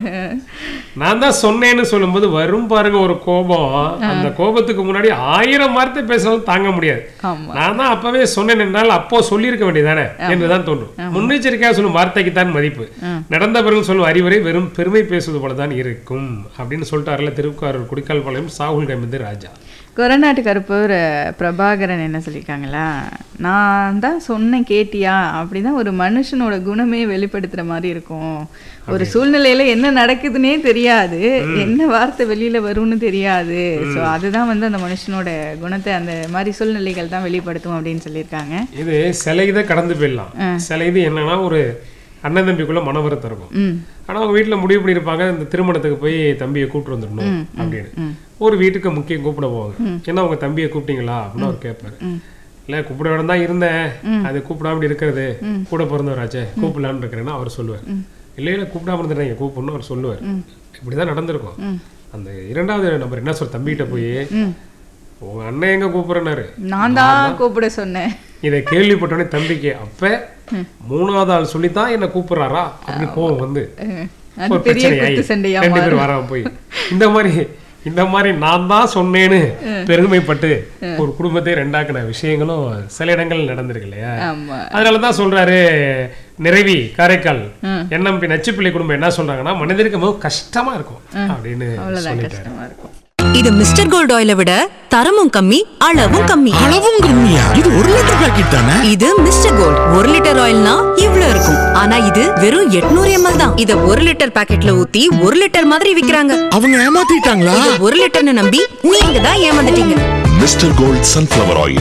நான் தான் சொன்னேன்னு சொல்லும்போது வரும் பாருங்க ஒரு கோபம் அந்த கோபத்துக்கு முன்னாடி ஆயிரம் வார்த்தை பேசினாலும் தாங்க முடியாது ஆமா நான் தான் அப்பவே சொன்னேன் என்றால் அப்போ சொல்லியிருக்க வேண்டியதானே என்றுதான் தோன்றும் முன்னெச்சரிக்கையாக சொல்லும் வார்த்தைக்கு தான் மதிப்பு நடந்த பிறகு சொல்லும் அறிவுரை வெறும் பெருமை பேசுவது போல தான் இருக்கும் அப்படின்னு சொல்லிட்டாருல திருக்காரூர் குடிக்கால் பாளையம் சாகுல் கைமந்து ராஜா கொரநாட்டு கருப்பூர் பிரபாகரன் என்ன சொல்லியிருக்காங்களா நான் தான் சொன்னேன் கேட்டியா அப்படிதான் ஒரு மனுஷனோட குணமே வெளிப்படுத்துற மாதிரி இருக்கும் ஒரு சூழ்நிலையில என்ன நடக்குதுன்னே தெரியாது என்ன வார்த்தை வெளியில வரும்னு தெரியாது ஸோ அதுதான் வந்து அந்த மனுஷனோட குணத்தை அந்த மாதிரி சூழ்நிலைகள் தான் வெளிப்படுத்தும் அப்படின்னு சொல்லியிருக்காங்க இது சில இதை கடந்து போயிடலாம் சில இது என்னன்னா ஒரு அண்ணன் தம்பிக்குள்ள மன வருத்தம் இருக்கும் ம் ஆனா அவங்க வீட்டுல முடிவு பண்ணியிருப்பாங்க இந்த திருமணத்துக்கு போய் தம்பியை கூப்பிட்டு வந்துடணும் அப்படின்னு ஒரு வீட்டுக்கு முக்கியம் கூப்பிட போவாங்க ஏன்னா உங்க தம்பியை கூப்பிட்டீங்களா அப்படின்னு அவர் கேட்பாரு இல்ல கூப்பிட வேணும் தான் இருந்தேன் அது கூப்பிடாம இப்படி இருக்கிறது கூட பிறந்தவராச்சே கூப்பிடலான்னு இருக்கிறேன்னா அவர் சொல்லுவார் இல்ல இல்ல கூப்பிடாம இருந்துட்டாங்க கூப்பிடணும் அவர் சொல்லுவார் இப்படிதான் நடந்திருக்கும் அந்த இரண்டாவது நம்பர் என்ன சொல் தம்பிகிட்ட போய் உங்க அண்ணன் எங்க கூப்பிடுறனாரு நான் தான் கூப்பிட சொன்னேன் இதை கேள்விப்பட்டோடனே தம்பிக்கு அப்ப மூணாவது ஆள் சொல்லித்தான் என்ன கூப்பிடுறாரா அப்படின்னு கோவம் வந்து அஹ், அது ஒரு பெரிய பிரச்சனையாயி குத்து சண்டையா ரெண்டு பேரும் வராம போய் இந்த மாதிரி இந்த மாதிரி நான் தான் சொன்னேன்னு பெருமைப்பட்டு ஒரு குடும்பத்தை ரெண்டாக்குன விஷயங்களும் சில இடங்கள் நடந்திருக்கு இல்லையா ஆமா அதனாலதான் சொல்றாரு நிறைவி காரைக்கால் என்எம்பி நச்சுப்பிள்ளை குடும்பம் என்ன சொல்றாங்கன்னா மனிதருக்கு மிகவும் கஷ்டமா இருக்கும் அப்படின்னு அவ்வளவுதான் சொல்லிட்டாரு கஷ்டமா இருக்கும் இது மிஸ்டர் கோல்ட் ஆயிலை விட தரமும் கம்மி அளவும் கம்மி அளவும் கம்மியா இது ஒரு லிட்டர் பாக்கெட் தானே இது மிஸ்டர் கோல்ட் ஒரு லிட்டர் ஆயில்னா இவ்ளோ இருக்கும் ஆனா இது வெறும் 800 எம்எல் தான் இத ஒரு லிட்டர் பாக்கெட்ல ஊத்தி ஒரு லிட்டர் மாதிரி விக்கிறாங்க அவங்க ஏமாத்திட்டாங்களா இத ஒரு லிட்டர்னு நம்பி நீங்க தான் ஏமாந்துட்டீங்க மிஸ்டர் கோல்ட் சன்ஃப்ளவர் ஆயில்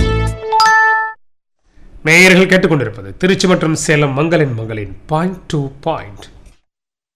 நேயர்கள் கேட்டுக்கொண்டிருப்பது திருச்சி மற்றும் சேலம் மங்களின் மங்களின் பாயிண்ட் டு பாயிண்ட்